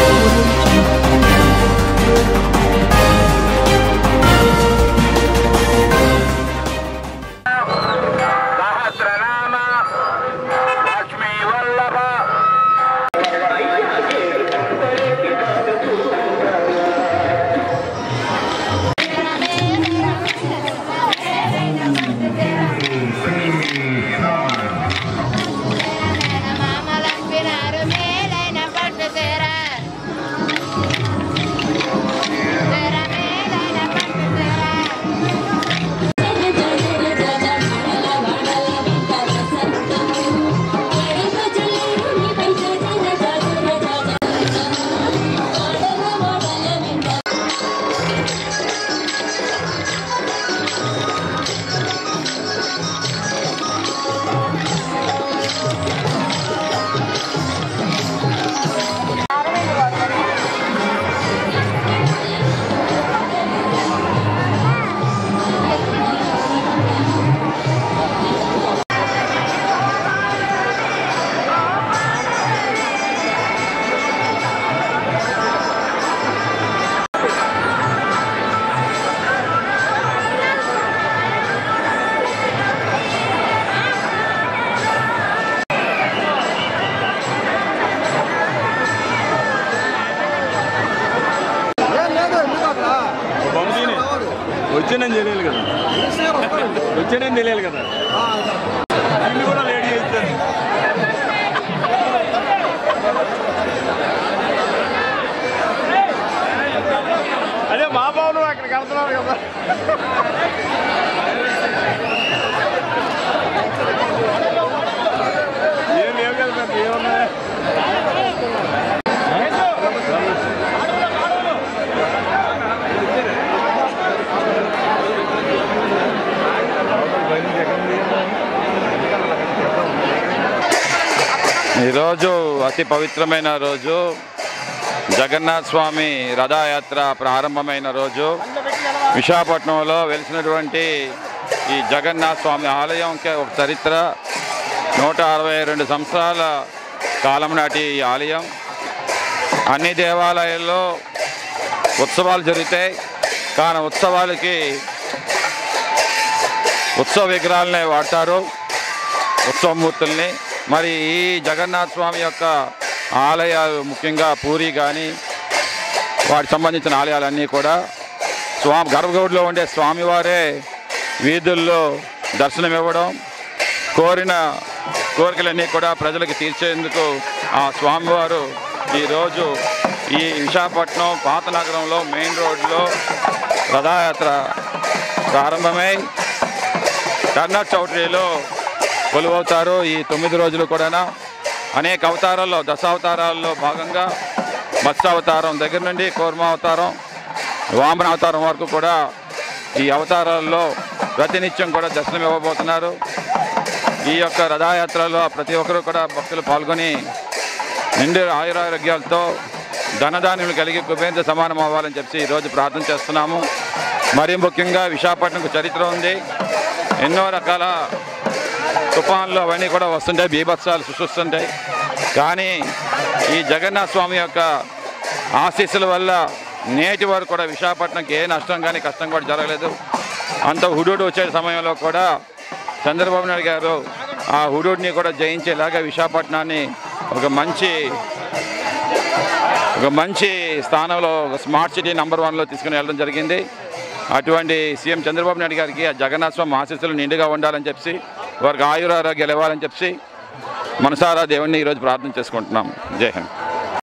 సహస్రనామ లక్ష్మీ వల్లభ మామలంపినారు మేలైన పట్టు తెర తెర మేలైన పట్టు తెర వచ్చానని తెలియాలి కదా వచ్చానని తెలియాలి కదా ఇల్లు కూడా లేడీ చేస్తారు అదే మా బాబులు అక్కడ కడుతున్నారు కదా ఏం లేవు కదా పెద్ద ఏమున్నాయి ఈరోజు అతి పవిత్రమైన రోజు జగన్నాథ్ స్వామి రథయాత్ర ప్రారంభమైన రోజు విశాఖపట్నంలో వెలిసినటువంటి ఈ జగన్నాథ్ స్వామి ఆలయంకి ఒక చరిత్ర నూట అరవై రెండు సంవత్సరాల కాలం నాటి ఈ ఆలయం అన్ని దేవాలయాల్లో ఉత్సవాలు జరుగుతాయి కానీ ఉత్సవాలకి ఉత్సవ విగ్రహాలనే వాడతారు ఉత్సవమూర్తుల్ని మరి ఈ జగన్నాథ స్వామి యొక్క ఆలయాలు ముఖ్యంగా పూరి కానీ వాటికి సంబంధించిన ఆలయాలన్నీ కూడా స్వామి గర్భగుడిలో ఉండే స్వామివారే వీధుల్లో దర్శనం ఇవ్వడం కోరిన కోరికలన్నీ కూడా ప్రజలకు తీర్చేందుకు ఆ స్వామివారు ఈరోజు ఈ విశాఖపట్నం పాత నగరంలో మెయిన్ రోడ్లో రథయాత్ర ప్రారంభమై కర్నాటక చౌటరీలో కొలువవుతారు ఈ తొమ్మిది రోజులు కూడా అనేక అవతారాల్లో దశావతారాల్లో భాగంగా మత్స్యావతారం దగ్గర నుండి కూర్మావతారం వామన అవతారం వరకు కూడా ఈ అవతారాల్లో ప్రతినిత్యం కూడా దర్శనం ఇవ్వబోతున్నారు ఈ యొక్క రథయాత్రలో ప్రతి ఒక్కరూ కూడా భక్తులు పాల్గొని నిండు ఆయురారోగ్యాలతో ధనధాన్యులు కలిగి కుబేంద్ర సమానం అవ్వాలని చెప్పి ఈరోజు ప్రార్థన చేస్తున్నాము మరీ ముఖ్యంగా విశాఖపట్నంకు చరిత్ర ఉంది ఎన్నో రకాల తుఫాన్లు అవన్నీ కూడా వస్తుంటాయి బీభత్సాలు సృష్టిస్తుంటాయి కానీ ఈ జగన్నాథ స్వామి యొక్క ఆశీస్సుల వల్ల నేటి వరకు కూడా విశాఖపట్నంకి ఏ నష్టం కానీ కష్టం కూడా జరగలేదు అంత హుడూడు వచ్చే సమయంలో కూడా చంద్రబాబు నాయుడు గారు ఆ హుడూడిని కూడా జయించేలాగా విశాఖపట్నాన్ని ఒక మంచి ఒక మంచి స్థానంలో ఒక స్మార్ట్ సిటీ నెంబర్ వన్లో తీసుకుని వెళ్ళడం జరిగింది అటువంటి సీఎం చంద్రబాబు నాయుడు గారికి ఆ జగన్నాథ స్వామి ఆశీస్సులు నిండుగా ఉండాలని చెప్పి వారికి ఆయురారోగ్యాలు ఇవ్వాలని చెప్పి మనసారా దేవుణ్ణి ఈరోజు ప్రార్థన చేసుకుంటున్నాం జై హింద్